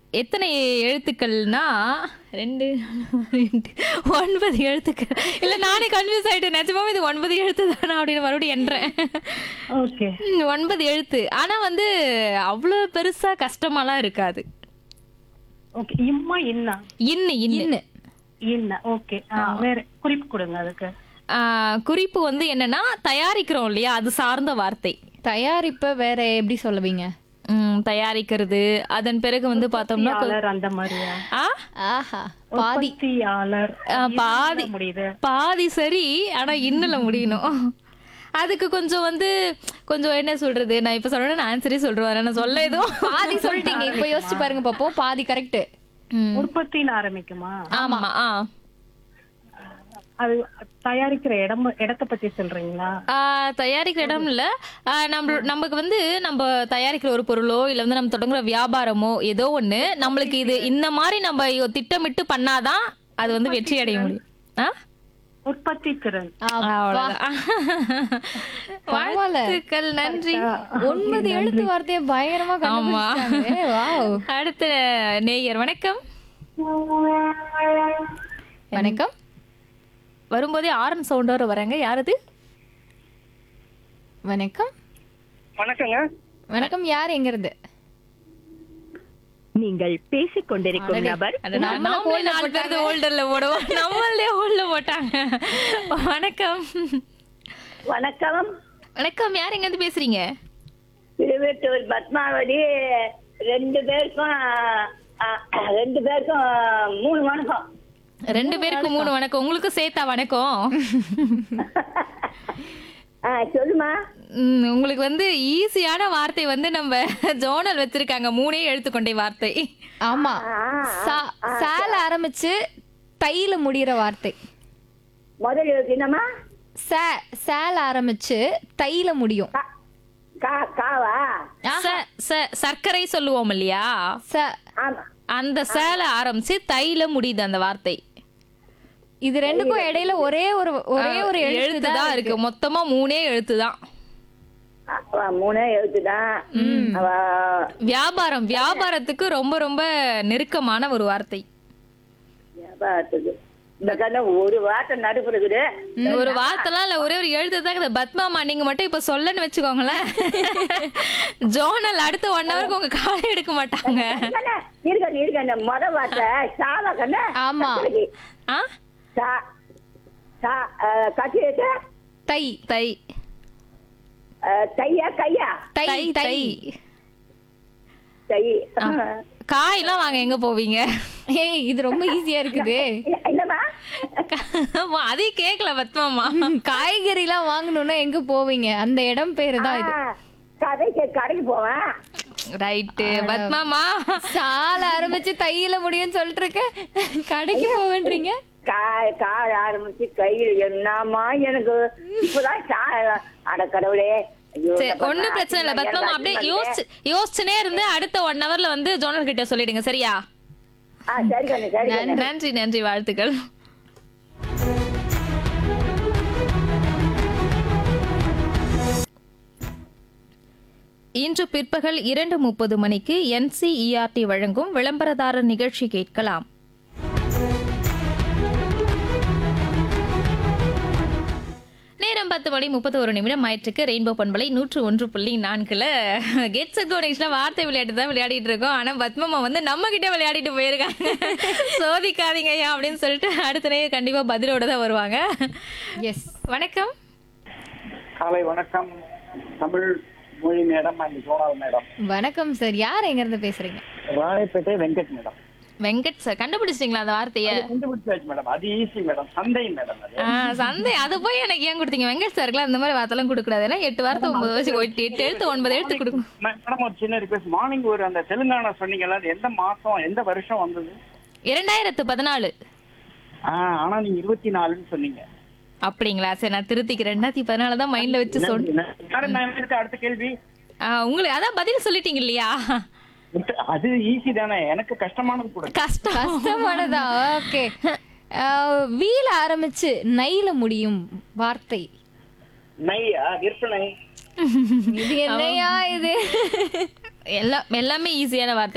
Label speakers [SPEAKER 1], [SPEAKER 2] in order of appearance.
[SPEAKER 1] எத்தனை எழுத்துக்கள்னா ரெண்டு ரெண்டு, ஒன்பது எழுத்துக்கள் இல்ல நானே கன்ஃபியூஸ் ஆயிட்டேன் நிஜமாவே இது ஒன்பது எழுத்து தானா அப்படின்னு மறுபடியும் என்றேன்
[SPEAKER 2] ஓகே
[SPEAKER 1] ம், ஒன்பது எழுத்து ஆனா வந்து அவ்வளவு பெருசா கஷ்டமாலாம் இருக்காது
[SPEAKER 2] ஓகே இம்மா இன்னா
[SPEAKER 1] இன்னு இன்னு
[SPEAKER 3] இன்னு
[SPEAKER 2] இன்னா ஓகே வேற குறிப்பு கொடுங்க அதுக்கு
[SPEAKER 1] ஆ, குறிப்பு வந்து என்னன்னா தயாரிக்கிறோம் இல்லையா அது சார்ந்த வார்த்தை
[SPEAKER 3] தயாரிப்ப வேற எப்படி சொல்லுவீங்க
[SPEAKER 1] ம், தயாரிக்கிறது அதன் பிறகு வந்து பார்த்தோம்னா கொ-
[SPEAKER 2] உற்பத்தியாளர் அந்த மாதிரியா
[SPEAKER 1] ஆ
[SPEAKER 3] ஆஹா பாதி
[SPEAKER 2] உற்பத்தியாளர்
[SPEAKER 1] ஆ, பாதி
[SPEAKER 2] இதுல முடியுது
[SPEAKER 1] பாதி சரி ஆனா இன்னுல முடியணும் அதுக்கு கொஞ்சம் வந்து கொஞ்சம் என்ன சொல்றது நான் இப்ப சொல்றேன் ஆன்சரே சொல்றேன் நான் சொல்ல எதுவும்
[SPEAKER 3] பாதி சொல்லிட்டீங்க இப்ப யோசிச்சு பாருங்க பாப்போம் பாதி கரெக்ட்
[SPEAKER 1] ம்.
[SPEAKER 2] உற்பத்தின்னு ஆரம்பிக்குமா
[SPEAKER 1] ஆமா ஆ
[SPEAKER 2] அது தயாரிக்கிற இடம் இடத்த பத்தி சொல்றீங்களா
[SPEAKER 1] ஆ, தயாரிக்கிற இடம் இல்ல ஆ, நம்ம நமக்கு வந்து நம்ம தயாரிக்கிற ஒரு பொருளோ இல்ல வந்து நம்ம தொடங்குற வியாபாரமோ ஏதோ ஒண்ணு நம்மளுக்கு இது இந்த மாதிரி நம்ம யோ- திட்டமிட்டு பண்ணாதான் அது வந்து வெற்றி அடைய முடியும் ஆ?
[SPEAKER 2] உற்பத்தி திறன்
[SPEAKER 1] அவ்வளவுதான்
[SPEAKER 3] பரவாயில்ல.
[SPEAKER 1] வாழ்த்துக்கள் நன்றி
[SPEAKER 3] ஒன்பது எழுத்து வார்த்தையை பயங்கரமா
[SPEAKER 1] ஆமா.
[SPEAKER 3] கண்டுபிடிச்சாங்க வாவ்
[SPEAKER 1] அடுத்த நேயர் வணக்கம்
[SPEAKER 3] வணக்கம்
[SPEAKER 1] வரும்போதே ஆரன் சவுண்டோட வராங்க யாரது
[SPEAKER 3] வணக்கம்
[SPEAKER 4] வணக்கங்க
[SPEAKER 3] வணக்கம் யார் எங்க இருந்து
[SPEAKER 5] நீங்கள் பேசிக் கொண்டிருக்கும்
[SPEAKER 3] அடடே.
[SPEAKER 5] நபர்
[SPEAKER 1] அது நான் நாமளே நாலு பேருக்கு ஹோல்டர்ல போடுவோம் நம்மளே ஹோல்ட்ல போட்டாங்க வணக்கம்
[SPEAKER 5] வணக்கம்
[SPEAKER 1] வணக்கம் யார் எங்க இருந்து பேசுறீங்க
[SPEAKER 5] திருவெட்டூர் பத்மாவதி ரெண்டு பேருக்கும் ஆ, ரெண்டு பேருக்கும் மூணு வணக்கம்
[SPEAKER 1] ரெண்டு பேருக்கு மூணு வணக்கம் உங்களுக்கு சேர்த்தா வணக்கம்
[SPEAKER 5] ஆ, சொல்லுமா
[SPEAKER 1] ம், உங்களுக்கு வந்து ஈஸியான வார்த்தை வந்து நம்ம ஜோனல் வச்சிருக்காங்க மூணே எழுத்துக்கொண்டே வார்த்தை
[SPEAKER 3] ஆமா சா- சால ஆரம்பிச்சு தையில முடியிற வார்த்தை
[SPEAKER 5] முதல் எழுத்து என்னம்மா
[SPEAKER 3] ச சால ஆரம்பிச்சு தையில முடியும்
[SPEAKER 5] கா- கா காவா
[SPEAKER 1] ச- ச- சர்க்கரை சொல்லுவோம் இல்லையா
[SPEAKER 3] ச
[SPEAKER 5] ஆமா
[SPEAKER 1] அந்த சேல ஆரம்பிச்சு தையில முடியுது அந்த வார்த்தை
[SPEAKER 3] இது ரெண்டுக்கும் இடையில ஒரே ஒரு ஒரே ஒரு எழுத்து
[SPEAKER 1] எழுத்து தான் இருக்கு மொத்தமா மூணே எழுத்து தான்
[SPEAKER 5] அவ மூணே எழுத்து தான் அவ
[SPEAKER 1] வியாபாரம் வியாபாரத்துக்கு ரொம்ப ரொம்ப நெருக்கமான ஒரு வார்த்தை
[SPEAKER 5] வியாபாரத்துக்கு இந்த கண்ணு ஒரு வார்த்தை நடுப்பு இருக்குது
[SPEAKER 1] ஒரு வார்த்தைலாம் இல்ல ஒரே ஒரு எழுத்து தான் இருக்குது. பத்மாமா நீங்க மட்டும் இப்ப சொல்லன்னு வச்சுக்கோங்களேன் ஜோனல் அடுத்த ஒன் ஹவருக்கு உங்க காலை எடுக்க மாட்டாங்க
[SPEAKER 5] கண்ணு, இருக்க இருக்க முத வார்த்தை சாவா கண்ணு
[SPEAKER 3] ஆமா.
[SPEAKER 1] ஆ
[SPEAKER 5] சா சா கட்டி
[SPEAKER 3] தை
[SPEAKER 1] தை
[SPEAKER 5] தையா கையா
[SPEAKER 3] தை
[SPEAKER 1] தை
[SPEAKER 3] தை
[SPEAKER 1] தை
[SPEAKER 5] தை
[SPEAKER 1] காயெல்லாம் வாங்க எங்க போவீங்க
[SPEAKER 3] ஏய் இது ரொம்ப ஈஸியா இருக்குது
[SPEAKER 5] என்னம்மா
[SPEAKER 1] அதே கேக்கல பத்மாமா
[SPEAKER 3] காய்கறி எல்லாம் வாங்கணும்னா எங்க போவீங்க அந்த இடம் பேரு தான் இது
[SPEAKER 5] ஆ, கடைக்கு கடைக்கு போவேன்
[SPEAKER 1] ரைட்டு பத்மாமா
[SPEAKER 5] சால ஆரம்பிச்சு தையில முடியும்னு சொல்லிட்டு இருக்க கடைக்கு போவேன்றீங்க
[SPEAKER 6] காய் காய் ஆரம்பிச்சு கையில் என்னம்மா எனக்கு இப்பதான் சா- அட கடவுளே ஐயோ,
[SPEAKER 1] சரி
[SPEAKER 6] இந்த
[SPEAKER 1] ஒண்ணும்
[SPEAKER 6] பாரு,
[SPEAKER 1] பிரச்சனை இல்ல
[SPEAKER 6] எனக்கு
[SPEAKER 1] பத்மாமா அப்படியே
[SPEAKER 6] அதிகமா
[SPEAKER 1] யோசிச்சு யோசிச்சுனே இருந்து அடுத்த ஒன் ஹவர்ல வந்து ஜோனல் கிட்ட சொல்லிடுங்க சரியா
[SPEAKER 6] ஆ சரி கண்ணு சரி கண்ணு
[SPEAKER 1] நன்றி நன்றி வாழ்த்துக்கள் இன்று பிற்பகல் இரண்டு முப்பது மணிக்கு என்சிஇஆர்டி வழங்கும் விளம்பரதாரர் நிகழ்ச்சி கேட்கலாம் நேரம் பத்து மணி முப்பத்தி ஒரு நிமிடம் ஆயிற்றுக்கு ரெயின்போ பண்பலை நூற்று ஒன்று புள்ளி நான்குல கெட் செட் கோனேஷ்ல வார்த்தை விளையாட்டு தான் விளையாடிட்டு இருக்கோம் ஆனா பத்மம்மா வந்து நம்ம கிட்ட விளையாடிட்டு போயிருக்காங்க சோதிக்காதீங்க ஐயா அப்படின்னு சொல்லிட்டு அடுத்த நேரம் கண்டிப்பா பதிலோட தான் வருவாங்க
[SPEAKER 3] எஸ்
[SPEAKER 1] வணக்கம்
[SPEAKER 4] காலை வணக்கம் தமிழ் மொழி மேடம் அண்ட் சோனால் மேடம்
[SPEAKER 3] வணக்கம் சார் யார் எங்க இருந்து பேசுறீங்க
[SPEAKER 4] ராணிப்பேட்டை வெங்கட் மேடம்
[SPEAKER 1] வெங்கட் சார் கண்டுபிடிச்சிட்டீங்களா அந்த வார்த்தைய
[SPEAKER 4] கண்டுபிடிச்சாச்சு மேடம் அது ஈஸி மேடம் சந்தை மேடம் அது
[SPEAKER 1] ஆ, சந்தை அது போய் எனக்கு ஏன் கொடுத்தீங்க வெங்கட் சாருக்குலாம் இந்த மாதிரி வார்த்தைலாம் கொடுக்க கூடாது ஏன்னா எட்டு வார்த்தை ஒன்பது வச்சு எட்டு எட்டு எழுத்து ஒன்பது எழுத்து கொடுக்கும்
[SPEAKER 4] மே- மேடம் ஒரு சின்ன ரிக்வெஸ்ட் மார்னிங் ஒரு அந்த தெலுங்கானா சொன்னீங்கல்ல அது எந்த மாசம் எந்த வருஷம் வந்தது
[SPEAKER 1] இரண்டாயிரத்து பதினாலு
[SPEAKER 4] ஆ, ஆனா நீங்க இருபத்தி நாலுன்னு சொன்னீங்க
[SPEAKER 1] அப்படிங்களா சரி நான் திருத்திக்கிறேன் ரெண்டாயிரத்தி பதினாலு தான் மைண்ட்ல வச்சு சொன்னேன்
[SPEAKER 4] மேடம் நான் இருக்க அடுத்த கேள்வி
[SPEAKER 1] உங்களுக்கு அதான் பதில் சொல்லிட்டீங்க இல்லையா
[SPEAKER 4] அது ஈஸி தானே எனக்கு கஷ்டமானது கூட
[SPEAKER 1] கஷ்டம்
[SPEAKER 3] கஷ்டமானதா ஓகே வீல ஆரம்பிச்சு நைல முடியும் வார்த்தை
[SPEAKER 4] நையா விற்பனை
[SPEAKER 3] இது என்னையா இது
[SPEAKER 1] எல்லாம் எல்லாமே ஈஸியான வார்த்தை